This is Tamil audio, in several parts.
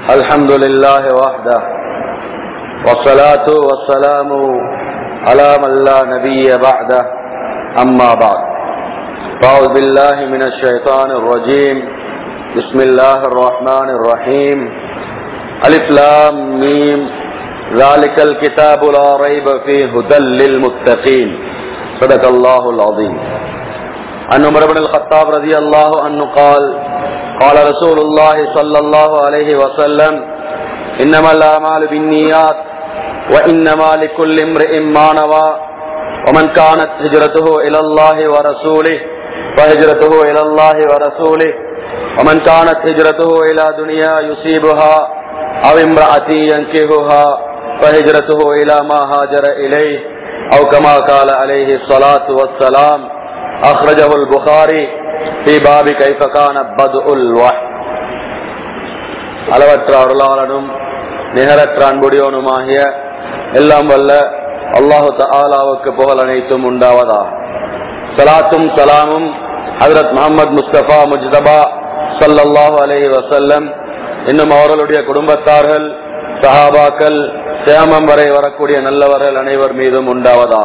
الحمد لله وحده والصلاة والسلام على من لا نبي بعده أما بعد فأعوذ بالله من الشيطان الرجيم بسم الله الرحمن الرحيم ألف لام ميم ذلك الكتاب لا ريب فيه هدى للمتقين صدق الله العظيم عن عمر بن الخطاب رضي الله عنه قال قال رسول الله صلى الله عليه وسلم إنما الأعمال بالنيات وإنما لكل امرئ ما نوى ومن كانت هجرته إلى الله ورسوله فهجرته إلى الله ورسوله ومن كانت هجرته إلى دنيا يصيبها أو امرأة ينكهها فهجرته إلى ما هاجر إليه أو كما قال عليه الصلاة والسلام أخرجه البخاري في باب كيف كان بدء الوحي அளவற்ற அருளாளனும் நிகரற்ற அன்புடையவனுமாகிய எல்லாம் வல்ல அல்லாஹு தாலாவுக்கு புகழ் அனைத்தும் உண்டாவதா சலாத்தும் சலாமும் ஹதரத் முகமது முஸ்தபா முஜ்தபா சல்லல்லாஹு அலஹி வசல்லம் இன்னும் அவர்களுடைய குடும்பத்தார்கள் சஹாபாக்கள் சேமம் வரை வரக்கூடிய நல்லவர்கள் அனைவர் மீதும் உண்டாவதா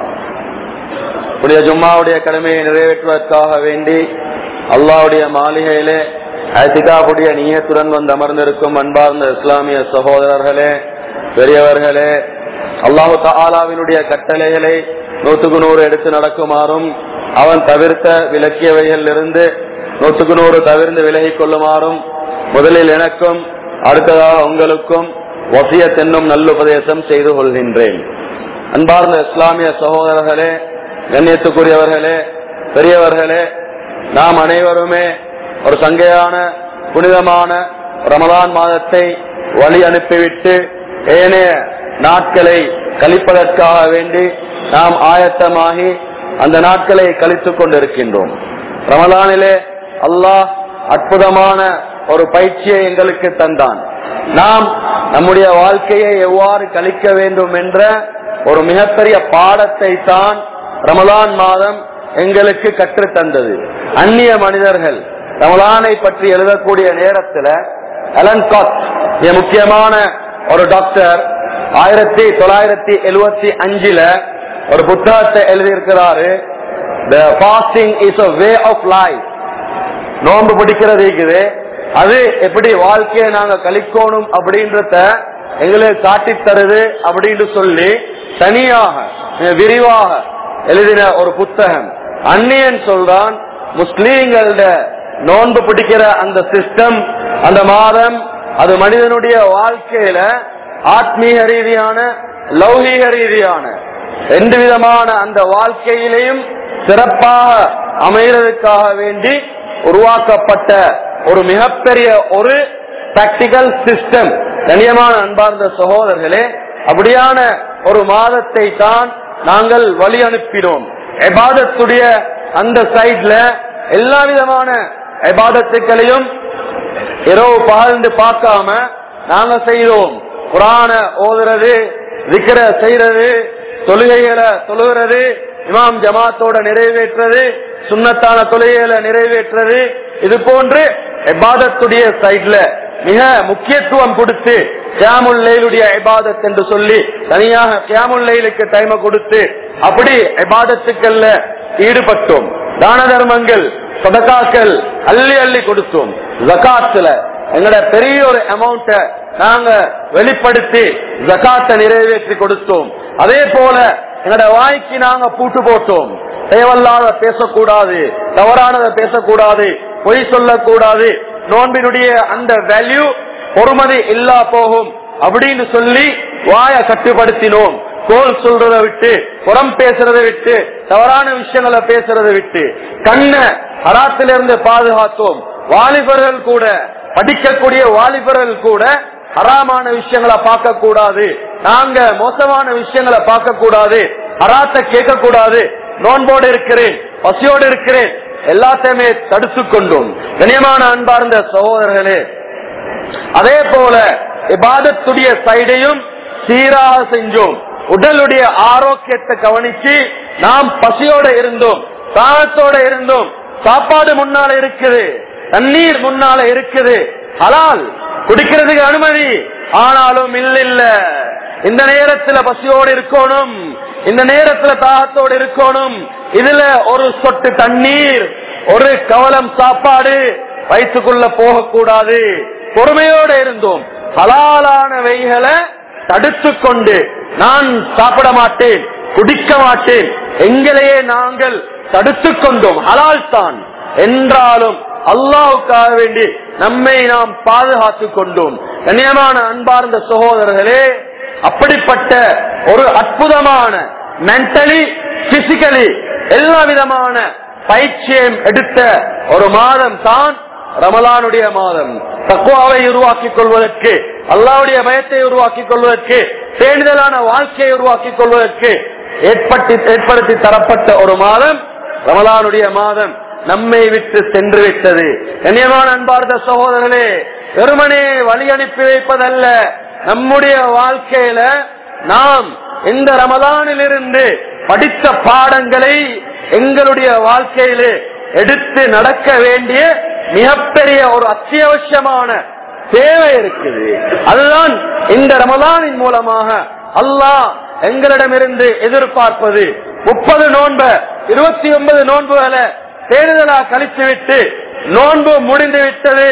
உடைய ஜும்மாவுடைய கடமையை நிறைவேற்றுவதற்காக வேண்டி அல்லாவுடைய மாளிகையிலே அதிகாவுடைய நீயத்துடன் வந்து அமர்ந்திருக்கும் அன்பார்ந்த இஸ்லாமிய சகோதரர்களே பெரியவர்களே அல்லாஹு தாலாவினுடைய கட்டளைகளை நூற்றுக்கு நூறு எடுத்து நடக்குமாறும் அவன் தவிர்த்த விலக்கியவைகள் இருந்து நூற்றுக்கு நூறு தவிர்த்து விலகிக் கொள்ளுமாறும் முதலில் எனக்கும் அடுத்ததாக உங்களுக்கும் வசிய தென்னும் நல்லுபதேசம் செய்து கொள்கின்றேன் அன்பார்ந்த இஸ்லாமிய சகோதரர்களே கண்ணியத்துக்குரியவர்களே பெரியவர்களே நாம் அனைவருமே ஒரு சங்கையான புனிதமான ரமதான் மாதத்தை வழி அனுப்பிவிட்டு ஏனைய நாட்களை கழிப்பதற்காக வேண்டி நாம் ஆயத்தமாகி அந்த நாட்களை கழித்துக் கொண்டிருக்கின்றோம் ரமதானிலே அல்லாஹ் அற்புதமான ஒரு பயிற்சியை எங்களுக்கு தந்தான் நாம் நம்முடைய வாழ்க்கையை எவ்வாறு கழிக்க வேண்டும் என்ற ஒரு மிகப்பெரிய பாடத்தை தான் ரமலான் மாதம் எங்களுக்கு கற்றுத்தந்தது அந்நிய மனிதர்கள் ரமலானை பற்றி எழுதக்கூடிய நேரத்தில் அலன் காட் முக்கியமான ஒரு டாக்டர் ஆயிரத்தி தொள்ளாயிரத்தி எழுபத்தி அஞ்சுல ஒரு புத்தகத்தை எழுதியிருக்கிறாரு the fasting is a way of life நோன்பு பிடிக்கிறது இருக்குது அது எப்படி வாழ்க்கையை நாங்க கழிக்கணும் அப்படின்றத எங்களுக்கு காட்டி தருது அப்படின்னு சொல்லி தனியாக விரிவாக எழுதின ஒரு புத்தகம் அந்நியன் சொல்றான் முஸ்லீம்கள நோன்பு பிடிக்கிற அந்த சிஸ்டம் அந்த மாதம் அது மனிதனுடைய வாழ்க்கையில ஆத்மீக ரீதியான லௌகீக ரீதியான ரெண்டு விதமான அந்த வாழ்க்கையிலையும் சிறப்பாக அமைகிறதுக்காக வேண்டி உருவாக்கப்பட்ட ஒரு மிகப்பெரிய ஒரு பிராக்டிக்கல் சிஸ்டம் கண்ணியமான அன்பார்ந்த சகோதரர்களே அப்படியான ஒரு மாதத்தை தான் நாங்கள் வழி அனுப்பினோம் எபாதத்துடைய அந்த சைட்ல எல்லா விதமான எபாதத்துக்களையும் இரவு பகழ்ந்து பார்க்காம நாங்க செய்தோம் குரான ஓதுறது விக்கிர செய்யறது தொழுகைகளை தொழுகிறது இமாம் ஜமாத்தோட நிறைவேற்றது சுண்ணத்தான தொழுகைகளை நிறைவேற்றது இது போன்று எபாதத்துடைய சைட்ல மிக முக்கியத்துவம் கொடுத்து கியாமுல்லைலுடைய எபாதத் என்று சொல்லி தனியாக கியாமுல்லைலுக்கு டைம கொடுத்து அப்படி எபாதத்துக்கள்ல ஈடுபட்டோம் தான தர்மங்கள் சதகாக்கள் அள்ளி அள்ளி கொடுத்தோம் ஜகாத்துல எங்கட பெரிய ஒரு அமௌண்ட நாங்க வெளிப்படுத்தி ஜகாத்தை நிறைவேற்றி கொடுத்தோம் அதே போல எங்கட வாய்க்கு நாங்க பூட்டு போட்டோம் தேவையில்லாத பேசக்கூடாது தவறானதை பேசக்கூடாது பொய் சொல்லக்கூடாது நோன்பினுடைய அந்த வேல்யூ பொறுமதி இல்லா போகும் அப்படின்னு சொல்லி வாய கட்டுப்படுத்தினோம் கோல் சொல்றதை விட்டு புறம் பேசுறதை விட்டு தவறான விஷயங்களை பேசுறதை விட்டு கண்ண ஹராத்திலிருந்து பாதுகாத்தோம் வாலிபர்கள் கூட படிக்கக்கூடிய வாலிபர்கள் கூட ஹராமான விஷயங்களை பார்க்க கூடாது நாங்க மோசமான விஷயங்களை பார்க்க கூடாது ஹராத்த கேட்க கூடாது நோன்போடு இருக்கிறேன் பசியோடு இருக்கிறேன் எல்லாத்தையுமே தடுத்து கொண்டோம் கனியமான அன்பார்ந்த சகோதரர்களே அதே போல இபாதத்துடைய சைடையும் சீராக செஞ்சோம் உடலுடைய ஆரோக்கியத்தை கவனிச்சு நாம் பசியோட இருந்தோம் தாகத்தோட இருந்தோம் சாப்பாடு முன்னால இருக்குது தண்ணீர் முன்னால இருக்குது ஹலால் குடிக்கிறதுக்கு அனுமதி ஆனாலும் இல்ல இல்ல இந்த நேரத்துல பசியோடு இருக்கணும் இந்த நேரத்துல தாகத்தோடு இருக்கணும் இதுல ஒரு சொட்டு தண்ணீர் ஒரு கவலம் சாப்பாடு வயிற்றுக்குள்ள போகக்கூடாது பொறுமையோடு இருந்தோம் ஹலாலான வைகளை தடுத்து கொண்டு நான் சாப்பிட மாட்டேன் குடிக்க மாட்டேன் எங்களையே நாங்கள் தடுத்துக் கொண்டோம் ஹலால் தான் என்றாலும் அல்லாவுக்காக வேண்டி நம்மை நாம் பாதுகாத்துக் கொண்டோம் கண்ணியமான அன்பார்ந்த சகோதரர்களே அப்படிப்பட்ட ஒரு அற்புதமான மென்டலி பிசிக்கலி எல்லா விதமான பயிற்சியம் எடுத்த ஒரு மாதம் தான் ரமலானுடைய மாதம் தக்குவாவை உருவாக்கிக் கொள்வதற்கு அல்லாவுடைய பயத்தை உருவாக்கிக் கொள்வதற்கு பேணுதலான வாழ்க்கையை உருவாக்கிக் கொள்வதற்கு ஏற்பட்டு ஏற்படுத்தி தரப்பட்ட ஒரு மாதம் ரமலானுடைய மாதம் நம்மை விட்டு சென்று விட்டது கண்ணியமான அன்பார்ந்த சகோதரர்களே வெறுமனே வழி அனுப்பி வைப்பதல்ல நம்முடைய வாழ்க்கையில நாம் இந்த ரமலானிலிருந்து படித்த பாடங்களை எங்களுடைய வாழ்க்கையிலே எடுத்து நடக்க வேண்டிய மிகப்பெரிய ஒரு அத்தியாவசியமான தேவை இருக்குது அதுதான் இந்த ரமலானின் மூலமாக அல்லாஹ் எங்களிடமிருந்து எதிர்பார்ப்பது முப்பது நோன்ப இருபத்தி ஒன்பது நோன்புகளை தேடுதலா கழித்து விட்டு நோன்பு முடிந்து விட்டது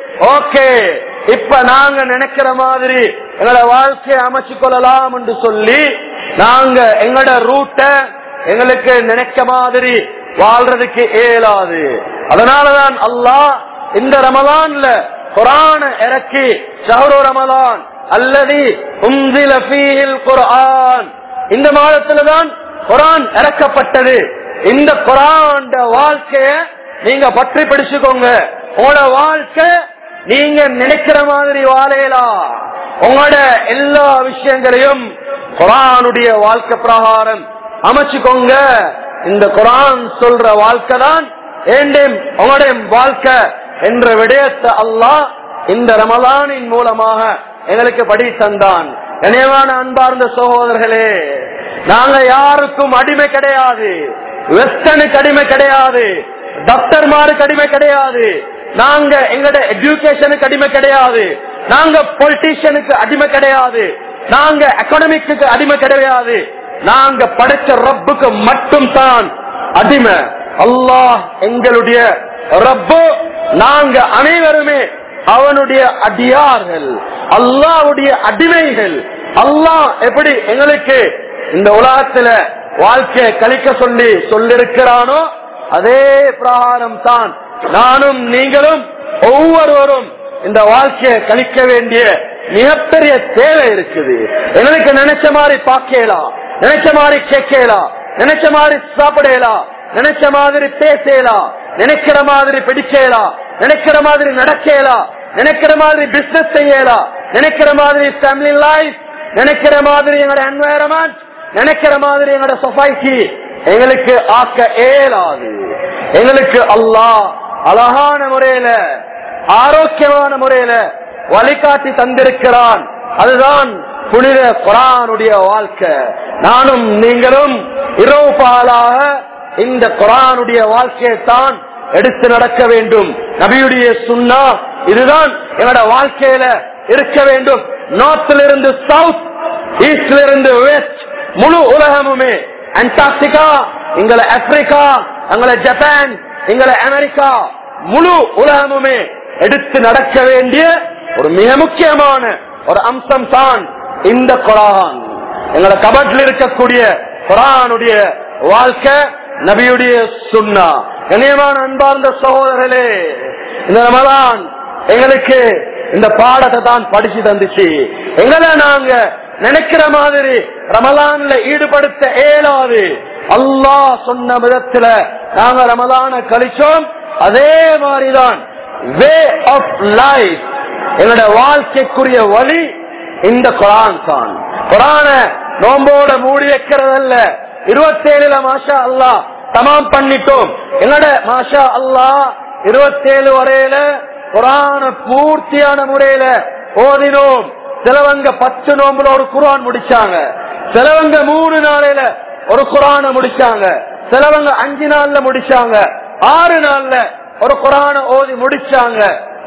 ஓகே இப்ப நாங்க நினைக்கிற மாதிரி எங்களோட வாழ்க்கையை அமைச்சு கொள்ளலாம் என்று சொல்லி நாங்க எங்களோட ரூட்டை எங்களுக்கு நினைக்க மாதிரி வாழ்றதுக்கு இயலாது அதனாலதான் அல்லாஹ் இந்த ரமலான்ல குரான இறக்கி ஷஹரு ரமலான் அல்லது உந்தில ஃபீஹில் குர்ஆன் இந்த மாதத்துல தான் குரான் இறக்கப்பட்டது இந்த குரான் வாழ்க்கைய நீங்க பற்றி பிடிச்சுக்கோங்க உங்களோட வாழ்க்கை நீங்க நினைக்கிற மாதிரி வாழையலாம் உங்களோட எல்லா விஷயங்களையும் குரானுடைய வாழ்க்கை பிரகாரம் அமைச்சுக்கோங்க இந்த குரான் சொல்ற வாழ்க்கை தான் ஏண்டேம் உங்களுடைய வாழ்க்கை என்ற விடயத்தை அல்லாஹ் இந்த ரமலானின் மூலமாக எங்களுக்கு படி தந்தான் கனியமான அன்பார்ந்த சகோதரர்களே நாங்க யாருக்கும் அடிமை கிடையாது வெஸ்டர்னுக்கு அடிமை கிடையாது டாக்டர்மாருக்கு அடிமை கிடையாது நாங்க எங்கட எஜுகேஷனுக்கு அடிமை கிடையாது நாங்க பொலிட்டீஷியனுக்கு அடிமை கிடையாது நாங்க எக்கனாமிக்கு அடிமை கிடையாது நாங்க படைச்ச ரப்புக்கு மட்டும் தான் அடிமை அல்லாஹ் எங்களுடைய ரப்பு நாங்க அனைவருமே அவனுடைய அடியார்கள் அல்லாவுடைய அடிமைகள் அல்லாஹ் எப்படி எங்களுக்கு இந்த உலகத்துல வாழ்க்கையை கழிக்க சொல்லி சொல்லிருக்கிறானோ அதே பிரகாரம் தான் நானும் நீங்களும் ஒவ்வொருவரும் இந்த வாழ்க்கையை கழிக்க வேண்டிய மிகப்பெரிய தேவை இருக்குது எனக்கு நினைச்ச மாதிரி பார்க்கலாம் நினைச்ச மாதிரி கேட்கலாம் நினைச்ச மாதிரி சாப்பிடலாம் நினைச்ச மாதிரி பேசலாம் நினைக்கிற மாதிரி பிடிக்கலாம் நினைக்கிற மாதிரி நடக்கலாம் நினைக்கிற மாதிரி பிசினஸ் செய்யலாம் நினைக்கிற மாதிரி ஃபேமிலி லைஃப் நினைக்கிற மாதிரி எங்களோட என்வாயரன்மெண்ட் நினைக்கிற மாதிரி எங்களோட சொசைட்டி எங்களுக்கு ஆக்க இயலாது எங்களுக்கு அல்லாஹ் அழகான முறையில ஆரோக்கியமான முறையில வழிகாட்டி தந்திருக்கிறான் அதுதான் புனித குரானுடைய வாழ்க்கை நானும் நீங்களும் இரவு பாலாக இந்த குரானுடைய வாழ்க்கையை தான் எடுத்து நடக்க வேண்டும் நபியுடைய சுண்ணா இதுதான் என்னோட வாழ்க்கையில இருக்க வேண்டும் நார்த்ல இருந்து சவுத் ஈஸ்ட்ல இருந்து வெஸ்ட் முழு உலகமுமே அண்டார்டிகா எங்களை ஆப்பிரிக்கா எங்களை ஜப்பான் எங்களை அமெரிக்கா முழு உலகமுமே எடுத்து நடக்க வேண்டிய ஒரு மிக முக்கியமான ஒரு அம்சம் தான் இந்த குரான் எங்களோட கபட்ல இருக்கக்கூடிய குரானுடைய வாழ்க்கை நபியுடைய சுண்ணா கண்ணியமான அன்பார்ந்த சகோதரர்களே இந்த ரமலான் எங்களுக்கு இந்த பாடத்தை தான் படிச்சு தந்துச்சு எங்களை நாங்க நினைக்கிற மாதிரி ரமலான்ல ஈடுபடுத்த இயலாது அல்லாஹ் சொன்ன விதத்துல நாங்க ரமலான கழிச்சோம் அதே மாதிரிதான் வே ஆஃப் லைஃப் எங்களோட வாழ்க்கைக்குரிய வழி இந்த குரான் தான் குரான நோம்போட மூடி வைக்கிறதல்ல இருபத்தேழுல மாஷா அல்லா தமாம் பண்ணிட்டோம் என்னோட மாஷா அல்லா இருபத்தேழு வரையில குரான பூர்த்தியான முறையில ஓதினோம் சிலவங்க பத்து நோம்புல ஒரு குரான் முடிச்சாங்க சிலவங்க மூணு நாளையில ஒரு குரான முடிச்சாங்க சிலவங்க அஞ்சு நாள்ல முடிச்சாங்க ஆறு நாள்ல ஒரு குரான ஓதி முடிச்சாங்க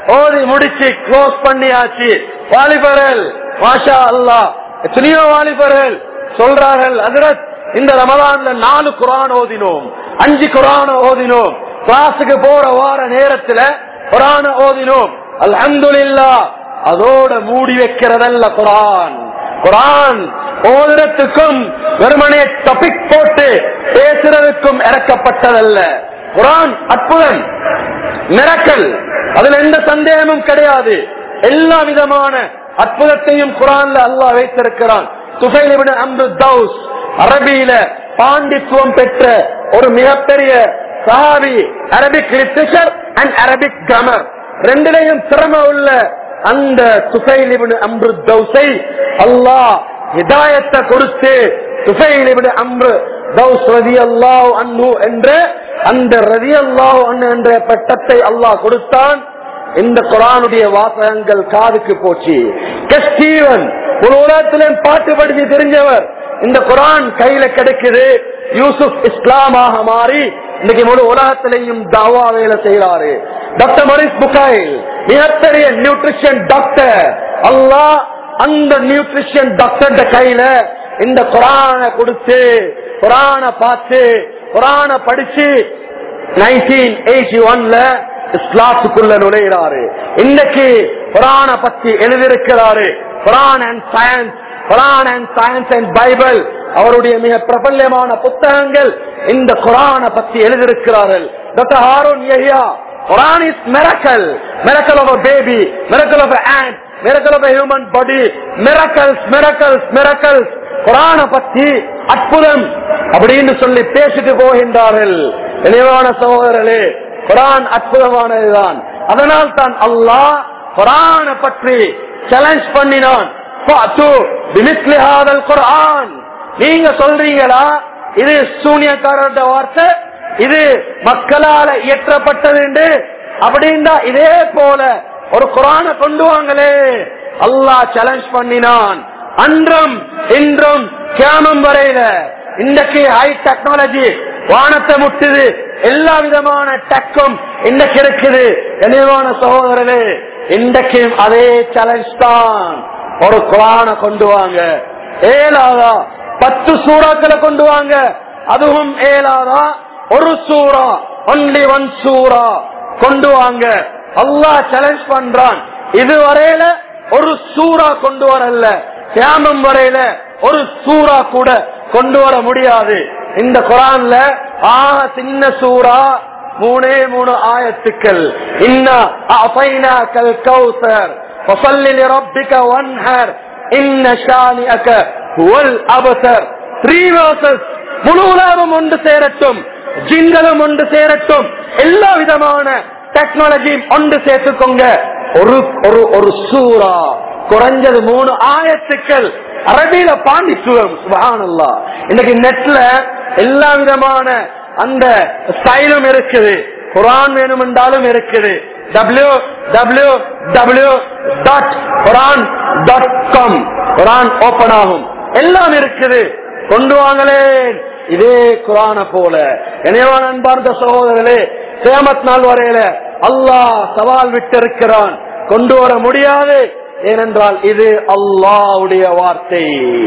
ஓதி முடிச்சு க்ளோஸ் பண்ணியாச்சு வாலிபர்கள் மாஷா அல்லா எத்தனையோ வாலிபர்கள் சொல்றார்கள் அதிரத் இந்த ரமலான்ல நாலு குரான் ஓதினோம் அஞ்சு குரான் ஓதினோம் கிளாஸுக்கு போற வார நேரத்துல குரான ஓதினோம் அல்ஹம்துலில்லா அதோட மூடி வைக்கிறதல்ல குரான் குரான் ஓதுறதுக்கும் வெறுமனே டாபிக் போட்டு பேசுறதுக்கும் இறக்கப்பட்டதல்ல குரான் அற்புதம் மிரக்கல் அதுல எந்த சந்தேகமும் கிடையாது எல்லா விதமான அற்புதத்தையும் குரான்ல அல்லாஹ் வைத்திருக்கிறான் துஃபைலிபின் அம்பு தௌஸ் அரபியில பாண்டித்துவம் பெற்ற ஒரு மிகப்பெரிய சஹாபி Arabic literature and Arabic grammar ரெண்டிலையும் திறமை உள்ள அந்த துஃபைலிபின் அம்ரு தௌஸை அல்லாஹ் ஹிதாயத்தை கொடுத்து துஃபைலிபின் அம்ரு தௌஸ் ரதி அல்லாஹ் அன்னு என்ற அந்த ரதி அல்லாஹ் அன்னு என்ற பட்டத்தை அல்லாஹ் கொடுத்தான் இந்த குரானுடைய வாசகங்கள் காதுக்கு போச்சு கஸ்தீவன் ஒரு உலகத்திலும் பாட்டு படிச்சு தெரிஞ்சவர் இந்த குரான் கையில கிடைக்குது யூசுப் இஸ்லாமாக மாறி இன்னைக்கு முழு உலகத்திலையும் தாவா வேலை செய்யறாரு டாக்டர் மரிஸ் புகாயில் மிகப்பெரிய நியூட்ரிஷன் டாக்டர் அல்லாஹ் அந்த நியூட்ரிஷன் டாக்டர் கையில இந்த குரான கொடுத்து குரான பார்த்து குரான படிச்சு நைன்டீன் எயிட்டி ஒன்ல இஸ்லாத்துக்குள்ள நுழைகிறாரு இன்னைக்கு குரான பத்தி எழுதியிருக்கிறாரு Quran and science Quran and science and Bible அவருடைய மிக பிரபல்யமான புத்தகங்கள் இந்த குரான பத்தி எழுதியிருக்கிறார்கள் doctor Harun Yahya Quran is miracle miracle of baby miracle of ant miracle of human body miracles miracles miracles குரான பத்தி அற்புதம் அப்படின்னு சொல்லி பேசிட்டு போகின்றார்கள் இளைவான சகோதரர்களே குரான் அற்புதமானதுதான் அதனால் தான் அல்லாஹ் குரான பற்றி சேலஞ்ச் பண்ணினான் குரான் நீங்க சொல்றீங்களா இது சூனியக்காரருடைய வார்த்தை இது மக்களால இயற்றப்பட்டது என்று அப்படின்னா இதே போல ஒரு குரான கொண்டு வாங்களே அல்லாஹ் சேலஞ்ச் பண்ணினான் அன்றும் இன்றும் கியாமம் வரையில இன்றைக்கு ஹை டெக்னாலஜி வானத்தை முட்டுது எல்லா விதமான டக்கும் இன்னைக்கு இருக்குது கனிவான சகோதரர்களே இன்றைக்கும் அதே சேலஞ்ச் தான் ஒரு குரான கொண்டு வாங்க ஏழாதா பத்து சூறாக்களை கொண்டு வாங்க அதுவும் ஏழாதா ஒரு சூறா ஒன்லி ஒன் சூறா கொண்டு வாங்க அல்லாஹ் சேலஞ்ச் பண்றான் இதுவரையில ஒரு சூறா கொண்டு வரல கியாமம் வரையில ஒரு சூறா கூட கொண்டு வர முடியாது இந்த குரான்ல ஆக சின்ன சூறா மூணே மூணு ஆயத்துக்கள் இன்னா கல் கௌசர் வசல்லி ரப்பிக வன்ஹர் இன்ன ஷானிஅக ஹுவல் அபசர் த்ரீ வேர்சஸ் முழு உலகம் ஒன்று சேரட்டும் ஜிங்களும் ஒன்று சேரட்டும் எல்லா விதமான டெக்னாலஜியும் ஒன்று சேர்த்துக்கோங்க ஒரு ஒரு ஒரு சூறா குறைஞ்சது மூணு ஆயத்துக்கள் அரபியில பாண்டித்துவம் சுபானல்லா இன்னைக்கு நெட்ல எல்லா விதமான அந்த ஸ்டைலும் இருக்குது குரான் வேணும் என்றாலும் இருக்குது W W W dot Quran dot com Quran open ஆகும் எல்லாம் இருக்குது கொண்டு வாங்களேன் இதே குரான போல இணையவான அன்பார்ந்த சகோதரர்களே சேமத் நாள் வரையில அல்லாஹ் சவால் விட்டிருக்கிறான் கொண்டு வர முடியாது ஏனென்றால் இது அல்லாவுடைய வார்த்தை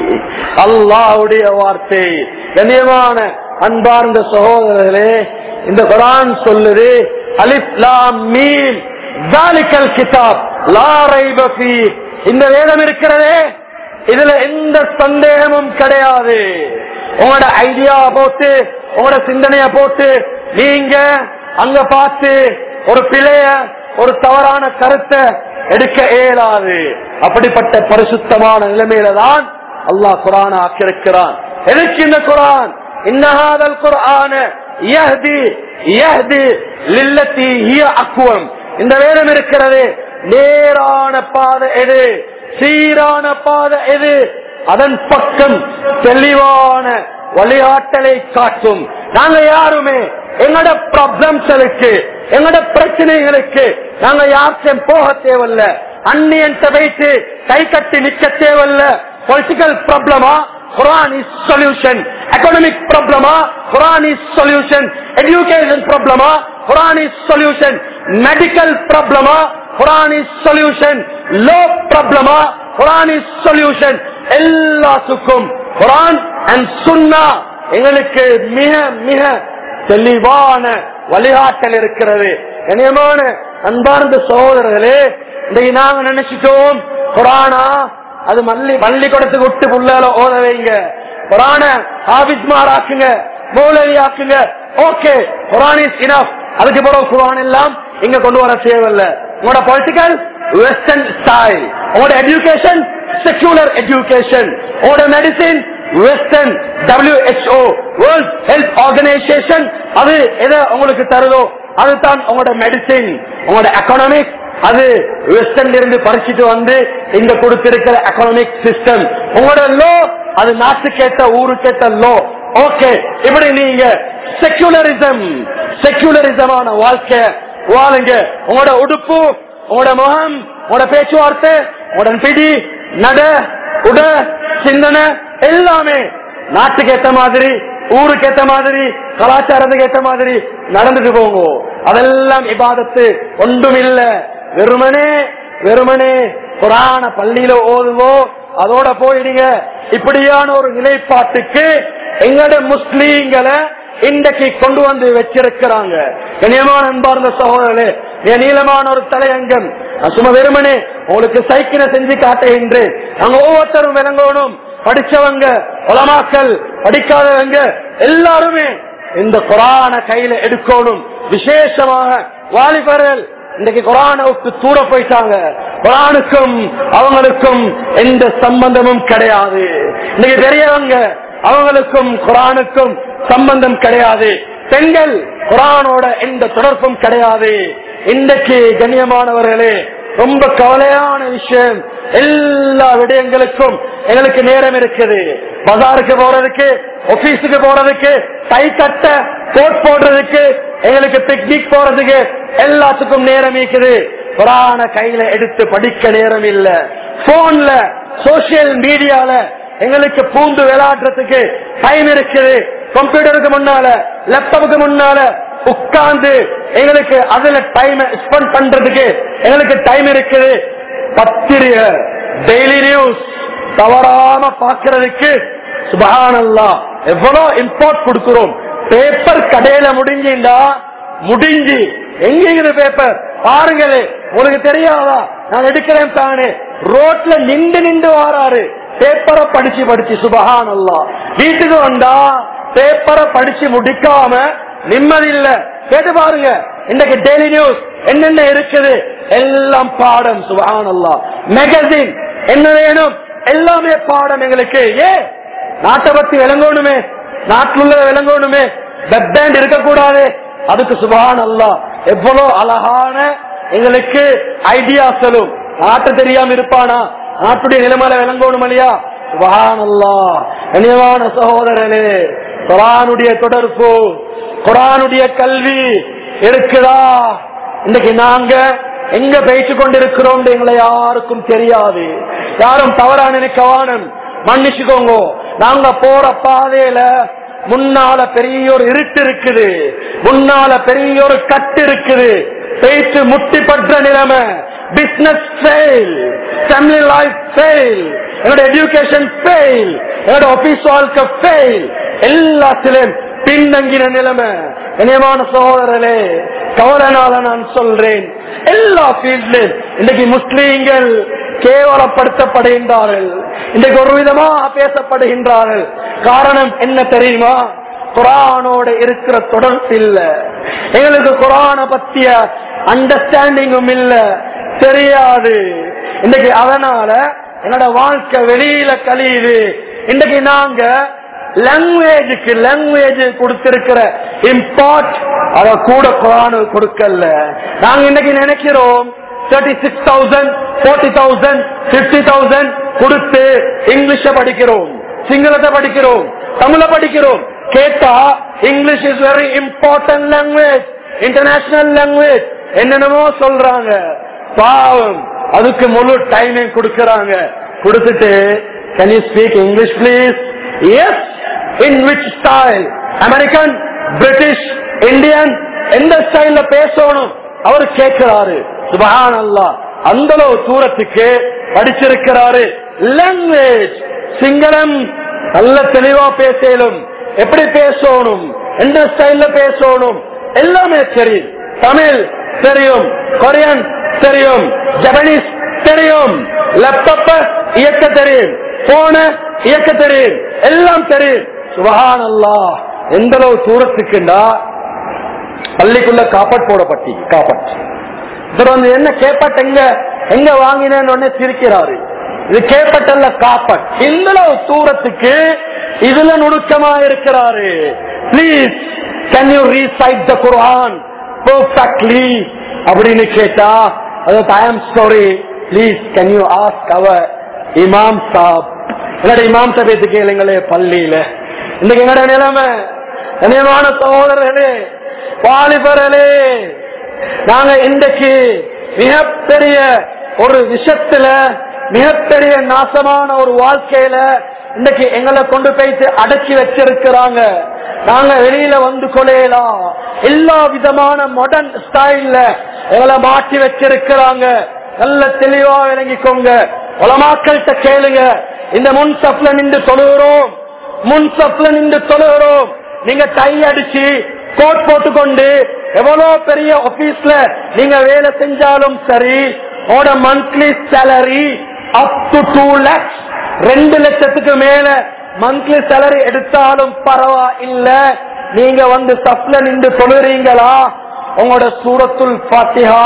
அல்லாவுடைய வார்த்தை கண்ணியமான அன்பார்ந்த சகோதரர்களே இந்த குரான் சொல்லுது அலிப்லாம் மீன் ஜாலிக்கல் கிதாப் லாரை பஃபி இந்த வேதம் இருக்கிறதே இதுல எந்த சந்தேகமும் கிடையாது உங்களோட ஐடியா போட்டு உங்களோட சிந்தனைய போட்டு நீங்க அங்க பார்த்து ஒரு பிழைய ஒரு தவறான கருத்தை எடுக்க இயலாது அப்படிப்பட்ட பரிசுத்தமான நிலைமையில தான் அல்லாஹ் குரான் ஆக்கியிருக்கிறான் எதுக்கு இந்த குரான் இன்னஹாதல் குரான அக்குவம் இந்த வேதம் இருக்கிறது நேரான பாதை எது சீரான பாதை எது அதன் பக்கம் தெளிவான வழிகாட்டலை காட்டும் நாங்க யாருமே எங்கட ப்ராப்ளம்ஸ்களுக்கு எங்கட பிரச்சனைகளுக்கு நாங்க யாருக்கும் போக தேவையில்ல அந்நியன் வைத்து கை கட்டி நிக்க தேவையில்ல பொலிட்டிக்கல் ப்ராப்ளமா குரான் இஸ் சொல்யூஷன் எக்கனாமிக் ப்ராப்ளமா குரான் இஸ் சொல்யூஷன் எஜுகேஷன் ப்ராப்ளமா குரான் இஸ் சொல்யூஷன் மெடிக்கல் ப்ராப்ளமா குரான் இஸ் சொல்யூஷன் லோ ப்ராப்ளமா குரான் இஸ் சொல்யூஷன் எல்லாத்துக்கும் குரான் அண்ட் சுன்னா எங்களுக்கு மிக மிக தெளிவான வழிகாட்டல் இருக்கிறது கனியமான அன்பார்ந்த சகோதரர்களே இன்றைக்கு நாங்க நினைச்சிட்டோம் குரானா அது மல்லி பள்ளிக்கூடத்துக்கு விட்டு புள்ளால ஓத வைங்க குரான ஆபிஸ்மார் ஆக்குங்க மௌலவி ஆக்குங்க ஓகே குரான் இஸ் இனஃப் அதுக்கு பிறகு குரான் எல்லாம் இங்க கொண்டு வர தேவையில்ல உங்களோட பொலிட்டிக்கல் வெஸ்டர்ன் ஸ்டைல் உங்களோட எஜுகேஷன் செக்யூலர் எஜுகேஷன் உங்களோட medicine western WHO world health organisation அது எதை உங்களுக்கு தருதோ அதுதான் உங்களோட மெடிசின் உங்களோட எக்கனாமிக் அது வெஸ்டர்ன்ல இருந்து பறிச்சுட்டு வந்து இங்க கொடுத்திருக்கிற எக்கனாமிக் சிஸ்டம் உங்களோட லோ அது நாட்டுக்கேத்த ஊருக்கேத்த லோ ஓகே இப்படி நீங்க செக்யூலரிசம் செக்யூலரிசமான வாழ்க்கை வாழுங்க உங்களோட உடுப்பு உங்களோட முகம் உங்களோட பேச்சுவார்த்தை உங்களோட பிடி நட உட சிந்தனை எல்லாமே நாட்டுக்கு ஏத்த மாதிரி ஊருக்கு ஏத்த மாதிரி கலாச்சாரத்துக்கு ஏத்த மாதிரி நடந்துட்டு போங்க அதெல்லாம் இபாதத்து ஒன்றும் இல்ல வெறுமனே வெறுமனே புராண பள்ளியில ஓதுவோ அதோட போயிடுங்க இப்படியான ஒரு நிலைப்பாட்டுக்கு எங்கட முஸ்லீம்களை இன்றைக்கு கொண்டு வந்து வச்சிருக்கிறாங்க கண்ணியமான அன்பார்ந்த சகோதரர்களே என் நீளமான ஒரு தலையங்கம் நான் சும்மா வெறுமனே உங்களுக்கு சைக்கிளை செஞ்சு காட்டுகின்றேன் அங்க ஒவ்வொருத்தரும் விளங்கணும் படிச்சவங்க உலமாக்கல் படிக்காதவங்க எல்லாருமே இந்த குரான கையில எடுக்கணும் விசேஷமாக வாலிபர்கள் இன்னைக்கு குரானை விட்டு தூர போயிட்டாங்க குரானுக்கும் அவங்களுக்கும் எந்த சம்பந்தமும் கிடையாது இன்னைக்கு பெரியவங்க அவங்களுக்கும் குரானுக்கும் சம்பந்தம் கிடையாது பெண்கள் குரானோட எந்த தொடர்பும் கிடையாது இன்றைக்கு கண்ணியமானவர்களே ரொம்ப கவலையான விஷயம் எல்லா விடயங்களுக்கும் எங்களுக்கு நேரம் இருக்குது பஜாருக்கு போறதுக்கு ஆபீஸுக்கு போறதுக்கு கை கட்ட கோட் போடுறதுக்கு எங்களுக்கு பிக்னிக் போறதுக்கு எல்லாத்துக்கும் நேரம் இருக்குது புராண கையில எடுத்து படிக்க நேரம் இல்ல போன்ல சோசியல் மீடியால எங்களுக்கு பூந்து விளையாடுறதுக்கு டைம் இருக்குது கம்ப்யூட்டருக்கு முன்னால லேப்டாப்புக்கு முன்னால உட்கார்ந்து எங்களுக்கு அதுல டைம் ஸ்பெண்ட் பண்றதுக்கு எங்களுக்கு டைம் இருக்குது பத்திரிகை டெய்லி நியூஸ் தவறாம பாக்குறதுக்கு சுபஹானல்லா எவ்வளவு இம்போர்ட் கொடுக்கிறோம் பேப்பர் கடையில முடிஞ்சிண்டா முடிஞ்சு எங்க பேப்பர் பாருங்களே உங்களுக்கு தெரியாதா நான் எடுக்கிறேன் தானே ரோட்ல நின்று நின்று வாராரு பேப்பரை படிச்சு படிச்சு சுபஹானல்லா வீட்டுக்கு வந்தா பேப்பரை படிச்சு முடிக்காம நிம்மதி இல்ல கேட்டு பாருங்க இன்னைக்கு டெய்லி நியூஸ் என்னென்ன இருக்குது எல்லாம் பாடம் சுபஹானல்லா மேகசின் என்ன வேணும் எல்லாமே பாடம் எங்களுக்கு ஏ நாட்டை பத்தி விளங்கணுமே நாட்டில் உள்ள விளங்கணுமே வெப் பேண்ட் இருக்கக்கூடாது அதுக்கு சுபான் அல்லா எவ்வளவு அழகான எங்களுக்கு ஐடியா சொல்லும் நாட்டு தெரியாம இருப்பானா நாட்டுடைய நிலைமையில விளங்கணும் இல்லையா சுபான் அல்லா கனியமான சகோதரனே குரானுடைய தொடர்பு குரானுடைய கல்வி இருக்குதா இன்னைக்கு நாங்க எங்க பேச்சு கொண்டிருக்கிறோம் எங்களை யாருக்கும் தெரியாது யாரும் தவறா நினைக்க வானம் மன்னிச்சுக்கோங்க நாங்க போற பாதையில முன்னால பெரிய ஒரு இருட்டு இருக்குது முன்னால பெரிய ஒரு கட்டு இருக்குது பேச்சு முட்டி பற்ற நிலைமை business fail family life fail என்னோட எஜுகேஷன் ஃபெயில் என்னோட ஆபீஸ் வாழ்க்கை ஃபெயில் எல்லாத்திலும் பின்னங்கின நிலைமை இனியமான சகோதரர்களே கவலைனால நான் சொல்றேன் எல்லா ஃபீல்ட்லையும் இன்னைக்கு முஸ்லீம்கள் கேவலப்படுத்தப்படுகின்றார்கள் இன்றைக்கு ஒரு விதமா பேசப்படுகின்றார்கள் காரணம் என்ன தெரியுமா குரானோட இருக்கிற தொடர்பு இல்ல எங்களுக்கு குரான பத்திய அண்டர்ஸ்டாண்டிங்கும் இல்ல தெரியாது இன்னைக்கு அதனால என்னோட வாழ்க்கை வெளியில கழியுது இன்னைக்கு நாங்க லாங்குவேஜுக்கு லாங்குவேஜ் கொடுத்திருக்கிற இம்பார்ட் அத கூட குரானு கொடுக்கல நாங்க இன்னைக்கு நினைக்கிறோம் thirty six thousand forty thousand fifty thousand கொடுத்து இங்கிலீஷ படிக்கிறோம் சிங்களத்தை படிக்கிறோம் தமிழ படிக்கிறோம் கேட்டா English is very important language international language என்னென்னமோ சொல்றாங்க பாவம் அதுக்கு முழு டைமையும் கொடுக்கறாங்க கொடுத்துட்டு can you speak English please yes in which style American British Indian எந்த ஸ்டைல்ல பேசணும் அவர் கேட்கிறாரு சுபஹான் அல்லா அந்த அளவு தூரத்துக்கு படிச்சிருக்கிறாரு லாங்குவேஜ் சிங்களம் நல்ல தெளிவா பேசலும் எப்படி பேசணும் எந்த ஸ்டைல்ல பேசணும் எல்லாமே தெரியும் தமிழ் தெரியும் கொரியன் தெரியும் ஜப்பனீஸ் தெரியும் லேப்டாப்ப இயக்க தெரியும் போன இயக்க தெரியும் எல்லாம் தெரியும் சுபஹான் அல்லா எந்த அளவு தூரத்துக்குண்டா பள்ளிக்குள்ள காப்பாட் போடப்பட்டி காப்பாட் இவர் வந்து என்ன கேப்பட் எங்க எங்க வாங்கினேன்னு உடனே சிரிக்கிறாரு இது கேப்பட்டல்ல காப்பட் இந்த அளவு தூரத்துக்கு இதுல நுணுக்கமா இருக்கிறாரு please can you recite the Quran perfectly அப்படின்னு கேட்டா அது time story please can you ask our imam சாப் என்னோட இமாம் சபைத்து கேளுங்களே பள்ளியில இன்னைக்கு எங்கட நிலைமை கண்ணியமான சகோதரர்களே வாலிபர்களே நாங்க இன்றைக்கு மிகப்பெரிய ஒரு விஷயத்துல மிகப்பெரிய நாசமான ஒரு வாழ்க்கையில இன்னைக்கு எங்களை கொண்டு போயிட்டு அடக்கி வச்சிருக்கிறாங்க நாங்க வெளியில வந்து கொலையலாம் எல்லா விதமான மாடர்ன் ஸ்டைல்ல எங்களை மாட்டி வச்சிருக்கிறாங்க நல்ல தெளிவா விளங்கிக்கோங்க உலமாக்கள்கிட்ட கேளுங்க இந்த முன் சப்ல நின்று தொழுகிறோம் முன் சப்ல நின்று தொழுகிறோம் நீங்க டை அடிச்சு கோட் போட்டுக்கொண்டு எவ்வளவு பெரிய ஆபீஸ்ல நீங்க வேலை செஞ்சாலும் சரி உங்களோட monthly salary up to two lakhs ரெண்டு லட்சத்துக்கு மேல மந்த்லி சேலரி எடுத்தாலும் பரவா இல்ல நீங்க வந்து சப்ல நின்று தொழுறீங்களா உங்களோட சூரத்துல் பாத்தியா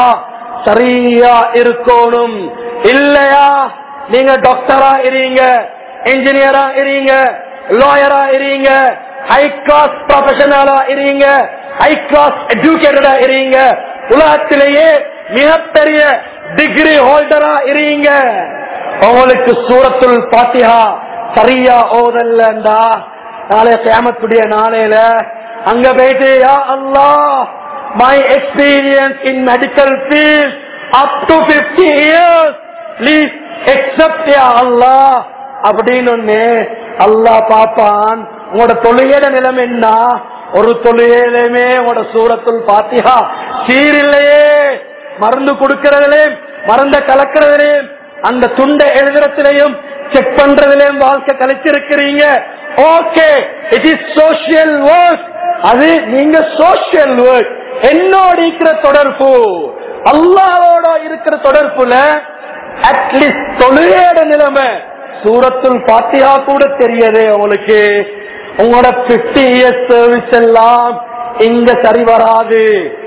சரியா இருக்கணும் இல்லையா நீங்க டாக்டரா இருங்க இன்ஜினியரா இருங்க லாயரா இருங்க ஹை கிளாஸ் ப்ரொஃபஷனலா இருங்க ஹை கிளாஸ் எஜுகேட்டடா இருங்க உலகத்திலேயே மிகப்பெரிய டிகிரி ஹோல்டரா இருங்க உங்களுக்கு சூரத்துல் பாத்தியா சரியா ஓதல்லண்டா நாளைய கியாமத்துடைய நாளையில அங்க போயிட்டு யா Allah my experience in medical field up to 50 years please accept யா அல்லாஹ் அப்படின்னு ஒண்ணு அல்லாஹ் பாப்பான் உங்களோட தொழுகையில நிலைமை என்ன ஒரு தொழுகையிலுமே உங்களோட சூரத்துல் பாத்தியா சீரில்லையே மருந்து கொடுக்கறதுலயும் மருந்த கலக்கிறதுலயும் அந்த துண்டை எழுதுறதுலயும் செக் பண்றதுலயும் வாழ்க்கை கழிச்சிருக்கிறீங்க okay it is social work அது நீங்க சோசியல் ஒர்க் என்னோட இருக்கிற தொடர்பு அல்லாவோட இருக்கிற தொடர்புல அட்லீஸ்ட் தொழுகையோட நிலைமை சூரத்துல் பாத்தியா கூட தெரியாது உங்களுக்கு உங்களோட பிப்டி இயர்ஸ் சர்வீஸ் எல்லாம் இங்க சரி வராது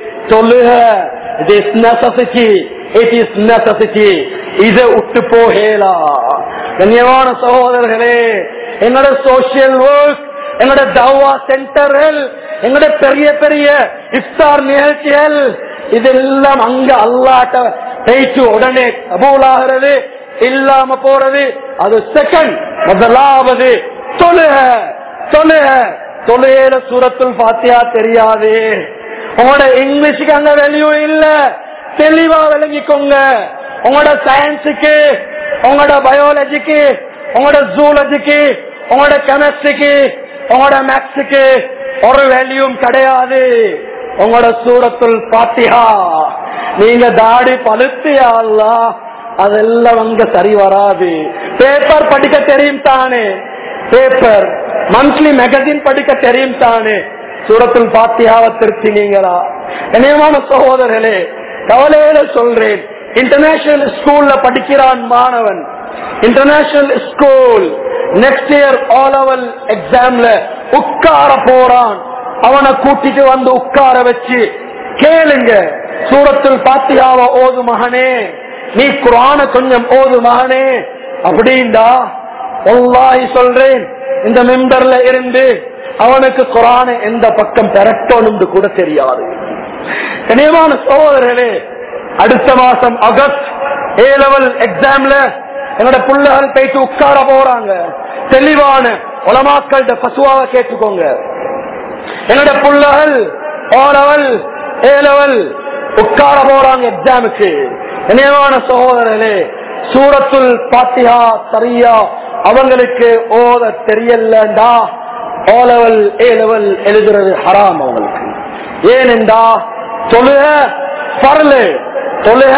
தொழுக it is necessity it is necessity இதை விட்டு போகலா கண்ணியமான சகோதரர்களே என்னோட சோசியல் ஒர்க் எங்களோட தவா சென்டர்கள் எங்களோட பெரிய பெரிய இஃப்தார் நிகழ்ச்சிகள் இதெல்லாம் அங்க அல்லாட்ட பேச்சு உடனே கபூலாகிறது இல்லாம போறது அது செகண்ட் முதலாவது தொழுக தொழுக தொழுகையில சூரத்துல் பாத்தியா தெரியாது உங்களோட இங்கிலீஷுக்கு அங்க வெளியும் இல்ல தெளிவா விளங்கிக்கோங்க உங்களோட சயின்ஸுக்கு உங்களோட பயாலஜிக்கு உங்களோட ஜூலஜிக்கு உங்களோட கெமிஸ்ட்ரிக்கு உங்களோட மேக்ஸுக்கு ஒரு வேல்யூம் கிடையாது உங்களோட சூரத்துல் பாத்தியா நீங்க தாடி பழுத்தியா அதெல்லாம் அங்க சரி வராது பேப்பர் படிக்க தெரியும் தானே பேப்பர் மந்த்லி மேகசின் படிக்க தெரியும் தானே சூரத்துல் பாத்தியாவை திருத்தினீங்களா இணையமான சகோதரர்களே கவலையில சொல்றேன் இன்டர்நேஷனல் ஸ்கூல்ல படிக்கிறான் மாணவன் international school next year A level எக்ஸாம்ல உட்கார போறான் அவனை கூட்டிட்டு வந்து உட்கார வச்சு கேளுங்க சூரத்தில் பாத்தியாவ ஓது மகனே நீ குரான கொஞ்சம் ஓது மகனே அப்படின்டா ஒல்லாஹி சொல்றேன் இந்த மெம்பர்ல இருந்து அவனுக்கு குரான எந்த பக்கம் பெறட்டோன்னு கூட தெரியாது கனியமான சகோதரர்களே அடுத்த மாசம் ஆகஸ்ட் ஏ லெவல் எக்ஸாம்ல என்னோட பிள்ளைகள் போயிட்டு உட்கார போறாங்க தெளிவான உலமாக்கள்கிட்ட பசுவாக கேட்டுக்கோங்க என்னோட பிள்ளைகள் ஓ லெவல் ஏ லெவல் உட்கார போறாங்க எக்ஸாமுக்கு இணையமான சகோதரர்களே சூரத்துல் பாத்தியா சரியா அவங்களுக்கு ஓத தெரியலண்டா ஓ லெவல் ஏ லெவல் எழுதுறது ஹராம் அவங்களுக்கு ஏனென்றா தொழுக பரலு தொழுக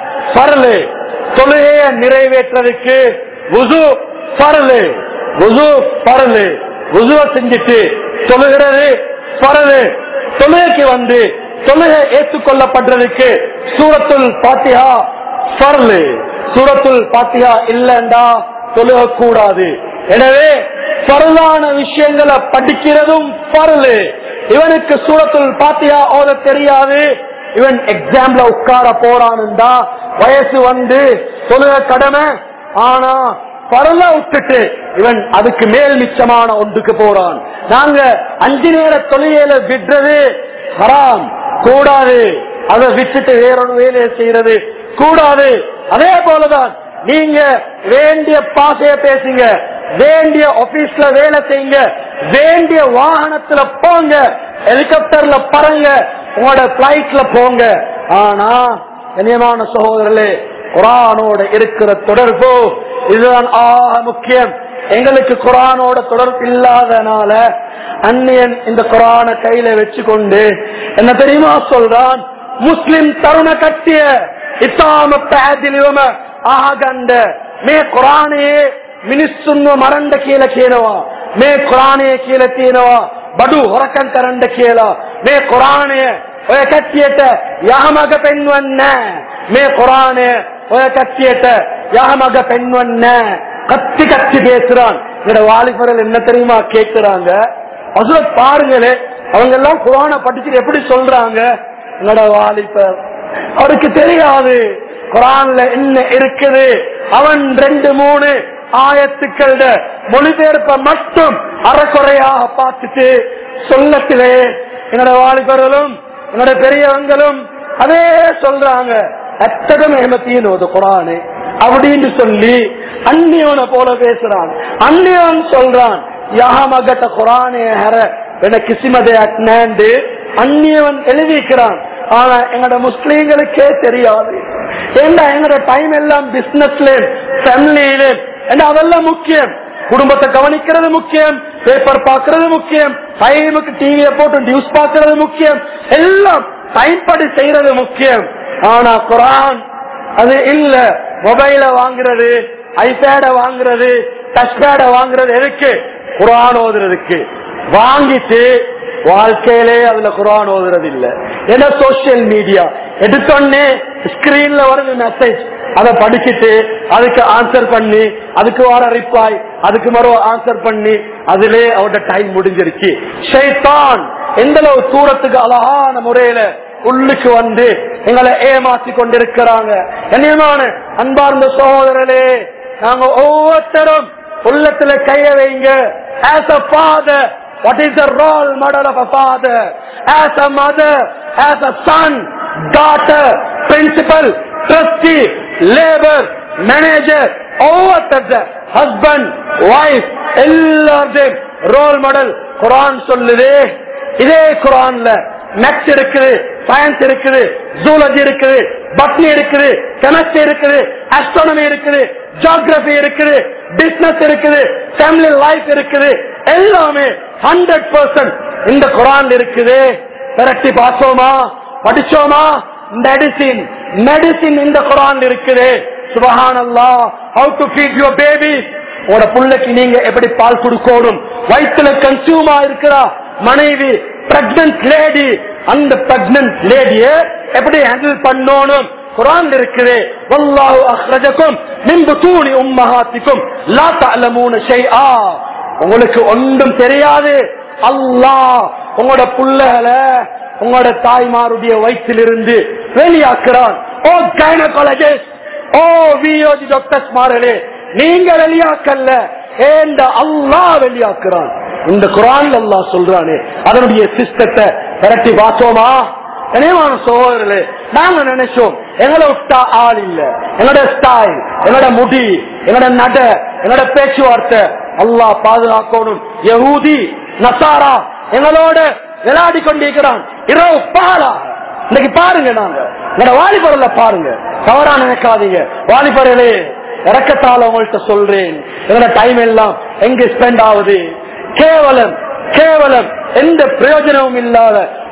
பரலு தொழுகைய நிறைவேற்றுறதுக்கு வுசு பரலு வுசு பரலு வுசுவ செஞ்சுட்டு தொழுகிறது பரலு தொழுகைக்கு வந்து தொழுகை ஏற்றுக்கொள்ளப்படுறதுக்கு சூரத்துல் பாத்தியா பரலு சூரத்துல் பாத்தியா இல்லண்டா தொழுக கூடாது எனவே பரலான விஷயங்களை படிக்கிறதும் பரலு இவனுக்கு சூரத்துல் பாத்தியா ஓத தெரியாது இவன் எக்ஸாம்ல உட்கார போறான்டா வயசு வந்து தொழுக கடமை ஆனா பரல விட்டுட்டு இவன் அதுக்கு மேல் மிச்சமான ஒன்றுக்கு போறான் நாங்க அஞ்சு நேர தொழுகையில விடுறது ஹராம் கூடாது அதை விட்டுட்டு வேறொரு வேலையை செய்யறது கூடாது அதே போலதான் நீங்க வேண்டிய பாசைய பேசுங்க வேண்டிய ஆபீஸ்ல வேலை செய்யுங்க வேண்டிய வாகனத்துல போங்க ஹெலிகாப்டர்ல பறங்க உங்களோட பிளைட்ல போங்க ஆனா கண்ணியமான சகோதரர்களே குரானோட இருக்கிற தொடர்பு இதுதான் ஆக முக்கியம் எங்களுக்கு குரானோட தொடர்பு இல்லாதனால அந்நியன் இந்த குரான கையில வச்சுக்கொண்டு என்ன தெரியுமா சொல்றான் முஸ்லிம் தருண கட்டிய இத்தாம பேதிலிவம ஆகண்ட மே குரானே මිනිස්සුන්ව මරන්න කියලා කියනවා මේ කුරාණය කියලා තියෙනවා බඩු හොරකම් කරන්න කියලා මේ කුරාණය ඔය කට්ටියට යහමඟ පෙන්වන්නේ මේ කුරාණය ඔය කට්ටියට යහමඟ පෙන්වන්නේ கத்தி கத்தி பேசுறான் என்னோட வாலிபர்கள் என்ன தெரியுமா கேட்கிறாங்க அசுர பாருங்களே அவங்க எல்லாம் குரான படிச்சுட்டு எப்படி சொல்றாங்க என்னோட வாலிபர் அவருக்கு தெரியாது குரான்ல என்ன இருக்குது அவன் ரெண்டு மூணு ஆயத்துக்கள மொழிபெயர்ப்ப மட்டும் அறக்குறையாக பார்த்துட்டு சொல்லத்திலே என்னோட வாலிபர்களும் என்னோட பெரியவங்களும் அதே சொல்றாங்க அத்தகம் ஏமத்தின்னு ஒரு குரானு அப்படின்னு சொல்லி அந்நியவனை போல பேசுறான் அந்நியவன் சொல்றான் யாமகட்ட குரானே ஹர என கிசிமதே அட்னாண்டு அந்நியவன் எழுதிக்கிறான் ஆனா எங்களோட முஸ்லீம்களுக்கே தெரியாது ஏண்டா எங்களோட டைம் எல்லாம் பிசினஸ்ல ஃபேமிலியில ஏண்டா அதெல்லாம் முக்கியம் குடும்பத்தை கவனிக்கிறது முக்கியம் பேப்பர் பார்க்கறது முக்கியம் டைமுக்கு டிவியை போட்டு நியூஸ் பார்க்கறது முக்கியம் எல்லாம் டைம் படி செய்யறது முக்கியம் ஆனா குரான் அது இல்ல மொபைல வாங்குறது ஐபேட வாங்குறது டச் பேட வாங்குறது எதுக்கு குரான் ஓதுறதுக்கு வாங்கிட்டு வாழ்க்கையிலே அதுல குரான் ஓதுறது இல்ல ஏன்னா சோசியல் மீடியா எடுத்தோடனே ஸ்கிரீன்ல வருது மெசேஜ் அதை படிச்சுட்டு அதுக்கு ஆன்சர் பண்ணி அதுக்கு வர ரிப்ளை அதுக்கு மறு ஆன்சர் பண்ணி அதிலே அவரோட டைம் முடிஞ்சிருச்சு ஷைத்தான் எந்த அளவு தூரத்துக்கு அழகான முறையில உள்ளுக்கு வந்து எங்களை ஏமாத்தி கொண்டிருக்கிறாங்க கண்ணியமான அன்பார்ந்த சகோதரர்களே நாங்க ஒவ்வொருத்தரும் உள்ளத்துல கைய வைங்க as a father What is the role model of a father? As a mother, as a son, daughter, principal, trustee, labor, manager, ஒவ்வொருத்தர் ஹஸ்பண்ட் ஒய்ஃப் எல்லாத்தையும் ரோல் மாடல் குரான் சொல்லுது இதே குரான்ல மேக்ஸ் இருக்குது சயின்ஸ் இருக்குது ஜூலஜி இருக்குது பட்னி இருக்குது கெமிஸ்ட்ரி இருக்குது அஸ்ட்ரானமி இருக்குது ஜியோகிரபி இருக்குது பிசினஸ் இருக்குது ஃபேமிலி லைஃப் இருக்குது எல்லாமே ஹண்ட்ரட் பர்சன்ட் இந்த குரான் இருக்குது விரட்டி பார்த்தோமா படிச்சோமா மெடிசின் மெடிசின் இந்த குரான் இருக்குது சுபஹானல்லா how to feed your baby உங்களோட புள்ளைக்கு நீங்க எப்படி பால் கொடுக்கணும் வயிற்றுல கன்சியூமா இருக்கிறா மனைவி பிரெக்னன்ட் லேடி அந்த பிரெக்னன்ட் லேடிய எப்படி ஹேண்டில் பண்ணணும் குரான் இருக்குது வல்லாஹு அஹ்ரஜக்கும் மின் புத்தூனி உம்மஹாத்திக்கும் லா தஅலமூன ஷைஆ உங்களுக்கு ஒன்றும் தெரியாது அல்லாஹ் உங்களோட புள்ளைகளை உங்களோட தாய்மாருடைய வயிற்றிலிருந்து வெளியாக்குறான் ஓ கைனகாலஜிஸ்ட் ஓ வியோஜி டாக்டர்ஸ் மாறலே நீங்க வெளியாக்கல்ல ஏண்ட அல்லாஹ் வெளியாக்குறான் இந்த குரான் அல்லாஹ் சொல்றானே அதனுடைய சிஸ்டத்தை விரட்டி பார்த்தோமா கனியமான சகோதரர்களே நாங்க நினைச்சோம் எங்களை விட்டா ஆள் இல்ல எங்களோட ஸ்டைல் எங்களோட முடி எங்களோட நட எங்களோட பேச்சுவார்த்தை அல்லாஹ் பாதுகாக்கணும் யஹூதி நசாரா எங்களோட விளையாடி கொண்டிருக்கிறான் இரவு பாலா இன்னைக்கு பாருங்க நாங்க எங்களோட வாலிபரல பாருங்க தவறா நினைக்காதீங்க வாலிபர்களே இறக்கத்தால உங்கள்கிட்ட சொல்றேன் எங்களோட டைம் எல்லாம் எங்க ஸ்பெண்ட் ஆகுது கேவலம் கேவலம் எந்த பிரயோஜனமும் இல்லாத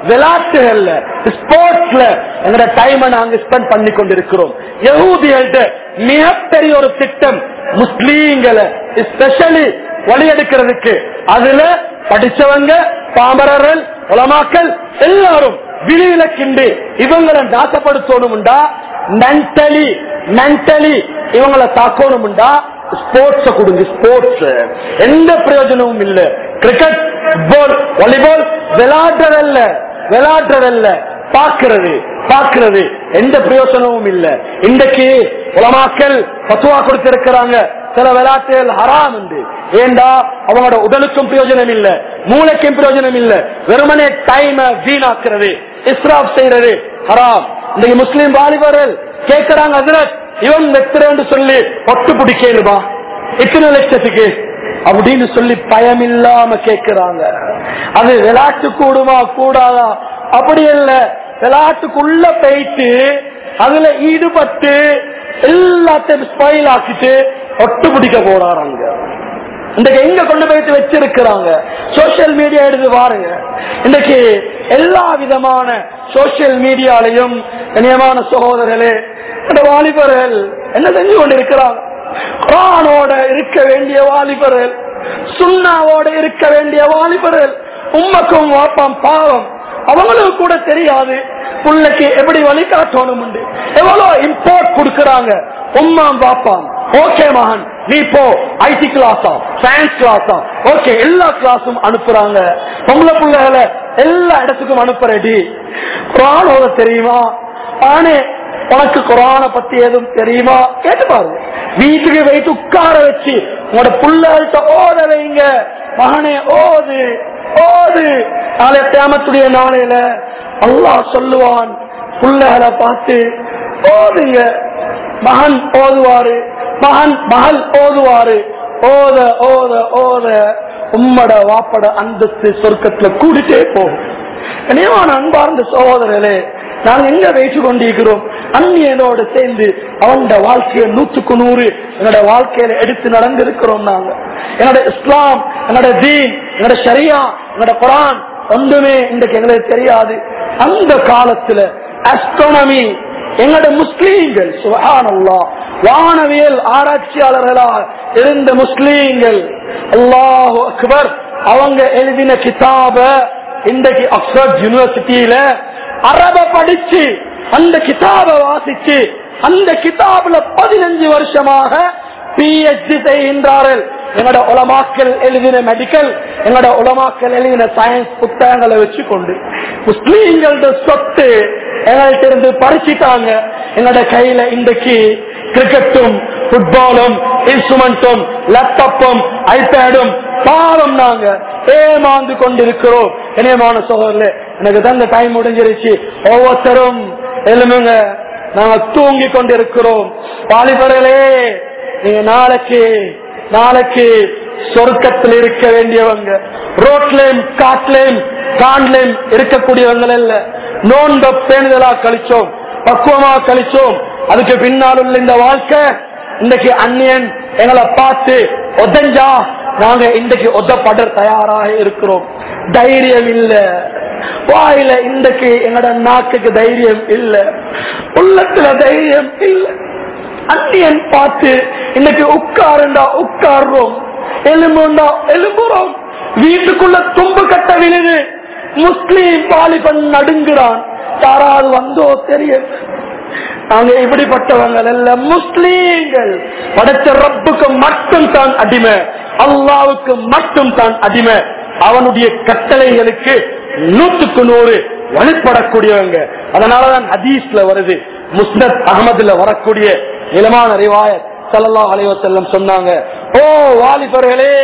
விளையாட்டுகள்ல ஸ்போர்ட்ஸ்ல எங்களோட டைமை நாங்க ஸ்பெண்ட் பண்ணி கொண்டிருக்கிறோம் யகூதிகள்ட்ட மிகப்பெரிய ஒரு திட்டம் முஸ்லீம்களை ஸ்பெஷலி வழியெடுக்கிறதுக்கு அதுல படிச்சவங்க பாமரர்கள் உலமாக்கள் எல்லாரும் விழிவிலக்கிண்டு இவங்களை நாசப்படுத்தணும்டா மென்டலி மென்டலி இவங்களை தாக்கணும்டா ஸ்போர்ட்ஸ் கொடுங்க ஸ்போர்ட்ஸ் எந்த பிரயோஜனமும் இல்ல கிரிக்கெட் ஃபுட்பால் வாலிபால் விளையாடுறதல்ல விளையாடுறதல்ல பாக்குறது பாக்குறது எந்த பிரயோஜனமும் இல்ல இன்றைக்கு உலமாக்கள் பத்துவா கொடுத்திருக்கிறாங்க சில விளையாட்டுகள் ஹராம் உண்டு ஏண்டா அவங்களோட உடலுக்கும் பிரயோஜனம் இல்ல மூளைக்கும் பிரயோஜனம் இல்ல வெறுமனே டைம் வீணாக்குறது இஸ்ராப் செய்யறது ஹராம் இன்றைக்கு முஸ்லீம் வாலிபர்கள் கேட்கிறாங்க ஹசரத் இவன் வெத்துறன்னு சொல்லி ஒட்டு பிடிக்கலுமா இத்தனை லட்சத்துக்கு அப்படின்னு சொல்லி பயமில்லாம கேட்கிறாங்க அது விளையாட்டு கூடுமா கூடாதா அப்படி இல்ல விளையாட்டுக்குள்ள போயிட்டு அதுல ஈடுபட்டு எல்லாத்தையும் ஸ்பைல் ஆக்கிட்டு ஒட்டு பிடிக்க போறாங்க இன்றைக்கு எங்க கொண்டு போயிட்டு வச்சிருக்கிறாங்க சோசியல் மீடியா எடுத்து பாருங்க இன்றைக்கு எல்லா விதமான சோசியல் மீடியாலையும் கண்ணியமான சகோதரர்களே இந்த வாலிபர்கள் என்ன செஞ்சு கொண்டிருக்கிறாங்க குரானோட இருக்க வேண்டிய வாலிபர்கள் சுண்ணாவோட இருக்க வேண்டிய வாலிபர்கள் உம்மக்கும் வாப்பாம் பாவம் அவங்களுக்கு கூட தெரியாது புள்ளைக்கு எப்படி வழிகாட்டணும் உண்டு எவ்வளவு இம்போர்ட் கொடுக்கறாங்க உம்மாம் பாப்பாம் ஓகே மகன் நீ போ ஐடி கிளாஸா சயின்ஸ் கிளாஸா ஓகே எல்லா கிளாஸும் அனுப்புறாங்க பொம்பளை பிள்ளைகளை எல்லா இடத்துக்கும் அனுப்புறடி குரான் ஓத தெரியுமா ஆனே உனக்கு குரான பத்தி எதுவும் தெரியுமா கேட்டு பாருங்க வீட்டுக்கு வைத்து உட்கார வச்சு உங்களோட புள்ளகள்கிட்ட ஓத வைங்க மகனே ஓது ஓது நாளை தேமத்துடைய நாளையில அல்லாஹ் சொல்லுவான் புள்ளகளை பார்த்து ஓதுங்க மகன் ஓதுவாரு மகன் மகள் ஓதுவாரு ஓத ஓத ஓத உம்மட வாப்பட அந்தஸ்து சொர்க்கத்துல கூடிட்டே போகும் கனியமான அன்பார்ந்த சகோதரர்களே நாங்க எங்க வைத்து கொண்டிருக்கிறோம் அந்நியனோடு சேர்ந்து அவனோட வாழ்க்கையை நூற்றுக்கு நூறு என்னோட வாழ்க்கையில எடுத்து நடந்திருக்கிறோம் நாங்க என்னோட இஸ்லாம் என்னோட தீன் என்னோட ஷரியா என்னோட குரான் ஒன்றுமே இன்றைக்கு எங்களுக்கு தெரியாது அந்த காலத்துல அஸ்ட்ரோனமி எங்களோட முஸ்லீம்கள் சுகானல்லா வானவியல் ஆராய்ச்சியாளர்களா இருந்த முஸ்லீம்கள் அல்லாஹ் அக்பர் அவங்க எழுதின கிதாப இன்றைக்கு ஆக்ஸ்போர்ட் யூனிவர்சிட்டியில அரப படிச்சு அந்த கிதாப வாசிச்சு அந்த கிதாபுல பதினஞ்சு வருஷமாக பிஹெச்டி செய்கின்றார்கள் எங்களோட உலமாக்கள் எழுதின மெடிக்கல் எங்களோட உலமாக்கள் எழுதின சயின்ஸ் புத்தகங்களை வச்சு கொண்டு முஸ்லீம்களோட சொத்து எங்கள்கிட்ட இருந்து பறிச்சிட்டாங்க எங்களோட கையில இன்றைக்கு கிரிக்கெட்டும் ஃபுட்பாலும் இன்ஸ்ட்ருமெண்ட்டும் லேப்டாப்பும் ஐபேடும் பாவம் நாங்க ஏமாந்து கொண்டிருக்கிறோம் இணையமான சோதரில் எனக்கு தந்த டைம் முடிஞ்சிருச்சு ஒவ்வொருத்தரும் எழுமுங்க நாங்க தூங்கி கொண்டிருக்கிறோம் வாலிபர்களே நீங்க நாளைக்கு நாளைக்கு சொர்க்கத்தில் இருக்க வேண்டியவங்க ரோட்லயும் காட்லயும் காண்லயும் இருக்கக்கூடியவங்க இல்ல நோன்ப பேணுதலா கழிச்சோம் பக்குவமா கழிச்சோம் அதுக்கு பின்னால் உள்ள இந்த வாழ்க்கை இன்னைக்கு அந்நியன் எங்களை பார்த்து ஒதஞ்சா நாங்க இன்றைக்கு ஒதப்பட தயாராக இருக்கிறோம் தைரியம் இல்ல வாயில இன்றைக்கு எங்களோட நாக்குக்கு தைரியம் இல்ல உள்ளத்துல தைரியம் இல்ல அந்நியன் பார்த்து இன்னைக்கு உட்காருண்டா உட்கார்றோம் எலும்புண்டா எலும்புறோம் வீட்டுக்குள்ள தும்பு கட்ட விழுது முஸ்லீம் வாலிபன் நடுங்குறான் யாராவது வந்தோ தெரியும் நாங்க இப்படிப்பட்டவங்க அல்ல முஸ்லீம்கள் படைச்ச ரப்புக்கு மட்டும் தான் அடிமை அல்லாவுக்கு மட்டும் தான் அடிமை அவனுடைய கட்டளைகளுக்கு நூற்றுக்கு நூறு வழிபடக்கூடியவங்க அதனாலதான் ஹதீஸ்ல வருது முஸ்னத் அகமதுல வரக்கூடிய இளமான ரிவாயத் சல்லா அலைவசல்லம் சொன்னாங்க ஓ வாலிபர்களே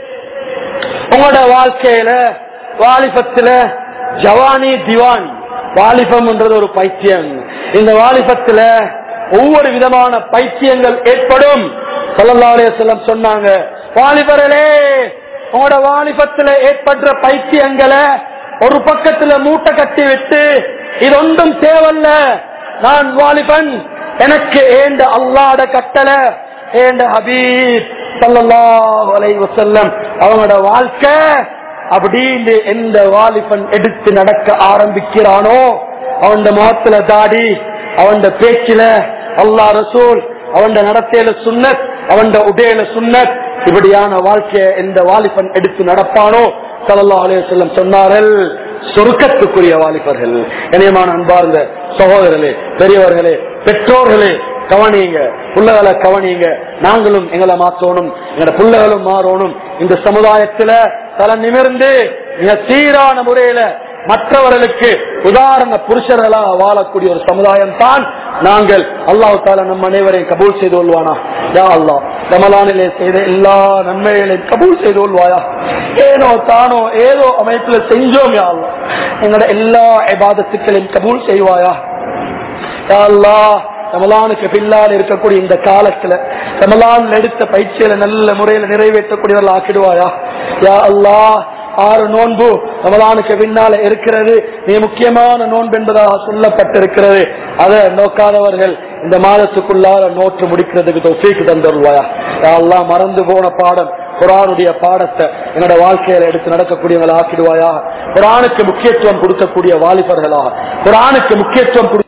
உங்களோட வாழ்க்கையில வாலிபத்துல ஜவானி திவானி வாலிபம்ன்றது ஒரு பைத்தியம் இந்த வாலிபத்துல ஒவ்வொரு விதமான பைத்தியங்கள் ஏற்படும் சல்லா அலையம் சொன்னாங்க வாலிபர்களே உங்களோட வாலிபத்துல ஏற்படுற பைத்தியங்களை ஒரு பக்கத்துல மூட்டை கட்டி விட்டு இது ஒன்றும் தேவல்ல நான் வாலிபன் எனக்கு ஏண்ட அல்லாட கட்டளை ஏண்ட ஹபீப் சல்லல்லாஹு அலைஹி வஸல்லம் அவங்களோட வாழ்க்கை அப்படின்னு எந்த வாலிபன் எடுத்து நடக்க ஆரம்பிக்கிறானோ அவன் முகத்துல தாடி அவன் பேச்சில அல்லா ரசூல் அவன் நடத்தையில சுன்னத் அவன் உடையில சுன்னத் இப்படியான வாழ்க்கைய எந்த வாலிபன் எடுத்து நடப்பானோ சல்லா அலைய செல்லம் சொன்னார்கள் சொருக்கத்துக்குரிய வாலிபர்கள் இணையமான அன்பார்ந்த சகோதரர்களே பெரியவர்களே பெற்றோர்களே கவனிங்க புள்ளகளை கவனிங்க நாங்களும் எங்களை மாற்றணும் எங்களோட புள்ளகளும் மாறணும் இந்த சமுதாயத்துல தலை நிமிர்ந்து மிக சீரான முறையில மற்றவர்களுக்கு உதாரண புருஷர்களாக வாழக்கூடிய ஒரு சமுதாயம் தான் நாங்கள் அல்லாஹு தாலா நம் அனைவரையும் கபூல் செய்து கொள்வானா யா அல்லா ரமலானிலே செய்த எல்லா நன்மைகளையும் கபூல் செய்து கொள்வாயா ஏனோ தானோ ஏதோ அமைப்புல செஞ்சோம் யா அல்லா எங்களோட எல்லா இபாதத்துக்களையும் கபூல் செய்வாயா யா அல்லாஹ் ரமலானுக்கு பின்னால் இருக்கக்கூடிய இந்த காலத்துல ரமலான் எடுத்த பயிற்சியில நல்ல முறையில நிறைவேற்றக்கூடியவர்கள் ஆக்கிடுவாயா யா அல்லாஹ் ஆறு நோன்பு ரமலானுக்கு பின்னால இருக்கிறது நீ முக்கியமான நோன்பு என்பதாக சொல்லப்பட்டிருக்கிறது அதை நோக்காதவர்கள் இந்த மாதத்துக்குள்ளார நோற்று முடிக்கிறதுக்கு தொஃபீக்கு தந்துருவாயா எல்லாம் மறந்து போன பாடம் குரானுடைய பாடத்தை என்னோட வாழ்க்கையில எடுத்து நடக்கக்கூடியவங்களை ஆக்கிடுவாயா குரானுக்கு முக்கியத்துவம் கொடுக்கக்கூடிய வாலிபர்களாக குரானுக்கு முக்கியத்துவம்